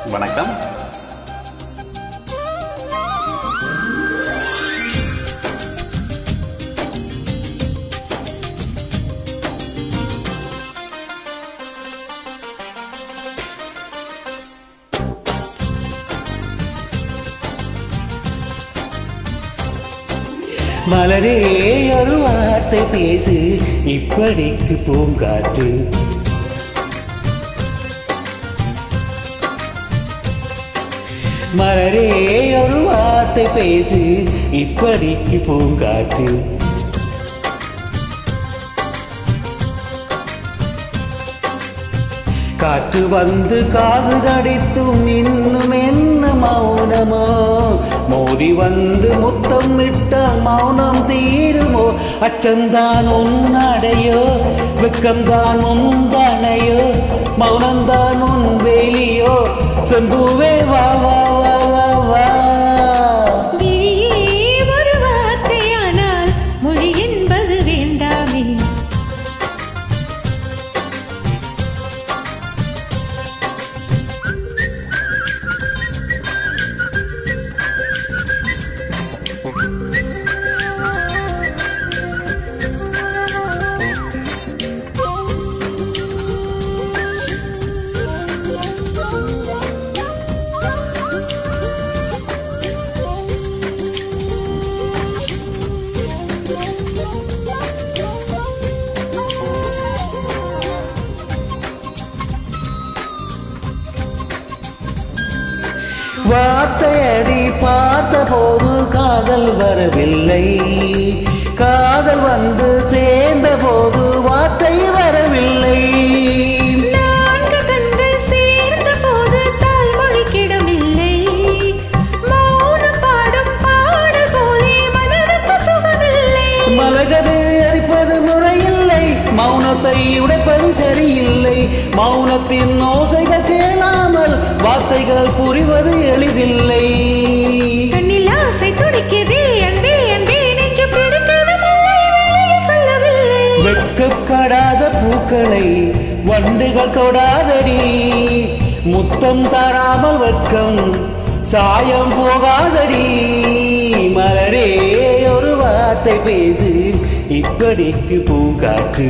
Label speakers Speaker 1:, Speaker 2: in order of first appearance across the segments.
Speaker 1: வணக்கம்
Speaker 2: மலரே ஒரு வார்த்தை பேசு இப்படிக்கு பூங்காற்று மலரே ஒரு வார்த்தை பேசு இப்படிக்கு பூங்காற்று காற்று வந்து காது கடித்தும் இன்னும் என்ன மௌனமோ மோதி வந்து முத்தம் விட்ட மௌனம் தீருமோ அச்சந்தான் உன்னடையோ வெக்கம்தான் உந்தனையோ மௌனம்தான் உன் வேலியோ செம்புவே வா வா வா வா வா
Speaker 3: விழியே ஒரு வார்த்தையானால் மொழி என்பது வேண்டாமே
Speaker 2: வார்த்தையடி பார்த்த போது காதல் வரவில்லை காதல் வந்து சேர்ந்த போது வார்த்தை வரவில்லை
Speaker 3: நான்கு கண்கள் சேர்ந்த போது தாய்மொழி கிடமில்லை மௌனம் பாடும் பாடல் போலே மனதுக்கு சுகமில்லை
Speaker 2: மலகது அரிப்பது முறையில்லை மௌனத்தை உடைப்பது சரியில்லை மௌனத்தின் ஓசைகள் கேளாமல் வார்த்தைகள் புரிவது எளிதில்லை
Speaker 3: கண்ணில் ஆசை துடிக்குதே அன்பே அன்பே நெஞ்சு பிடிக்குது முல்லை வேலை சொல்லவில்லை
Speaker 2: வெட்கப்படாத பூக்களை வண்டுகள் தொடாதடி முத்தம் தராமல் வெட்கம் சாயம் போகாதடி மலரே ஒரு வார்த்தை பேசு இப்படிக்கு பூங்காற்று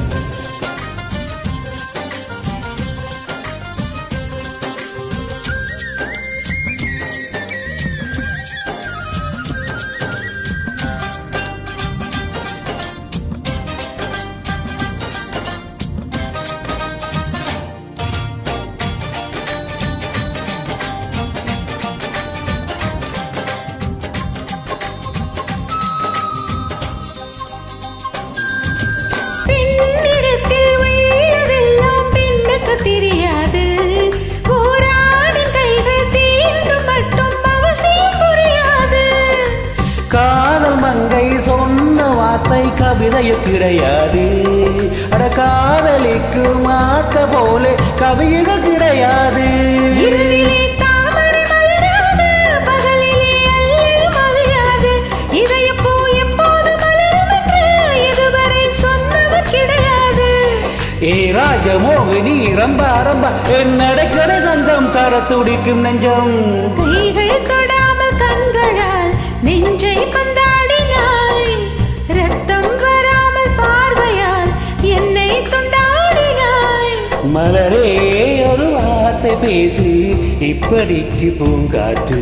Speaker 3: பெண்ணிடத்தில் உள்ளதெல்லாம் பெண்ணுக்கு தெரியாது போராடின் கைகள் தீண்டும் மட்டும் அவசியம் புரியாது
Speaker 2: காதல் மங்கை சொன்ன வார்த்தை கவிதையில் கிடையாது அட காதலிக்கு மாத்த போல கவிதைகள் கிடையாது
Speaker 3: இரவிலே தாமரை மலராது பகலிலே அல்லில் மலையாது இதயப்பூ எப்போது மலரும் என்று இதுவரை சொன்னவர் கிடையாது
Speaker 2: ஏ ராஜமோகினி ரம்பா ரம்பா என்னடைக்கடை தந்தம் தர துடிக்கும் நெஞ்சம்
Speaker 3: கைகள் தொடாமல் கண்களால் நெஞ்சை பந்தாடினாய் ரத்தம் வராமல் பார்வையால் என்னை துண்டாடினாய்
Speaker 2: மலரே ஒரு வார்த்தை பேசு இப்படிக்கு பூங்காற்று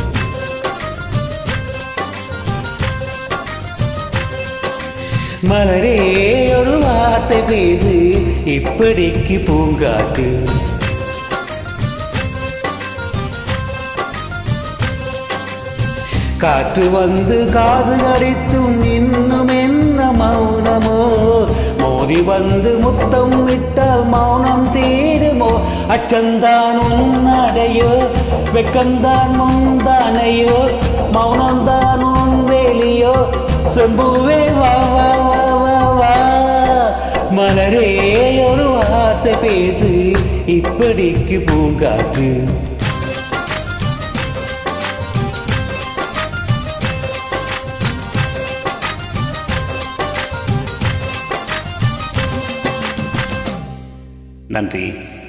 Speaker 2: மலரே ஒரு வார்த்தை பேசு இப்படிக்கு பூங்காற்று காற்று வந்து காது அடித்தும் இன்னும் என்ன மௌனமோ மோதி வந்து முத்தம் விட்டால் மௌனம் தீருமோ அச்சந்தான் உன்னடையோ வெக்கந்தான் முந்தானையோ மௌனம்தான் உன் வேலியோ செம்புவே வா வா வா வா வா மலரே ஒரு வார்த்தை பேசு இப்படிக்கு பூங்காற்று
Speaker 1: நன்றி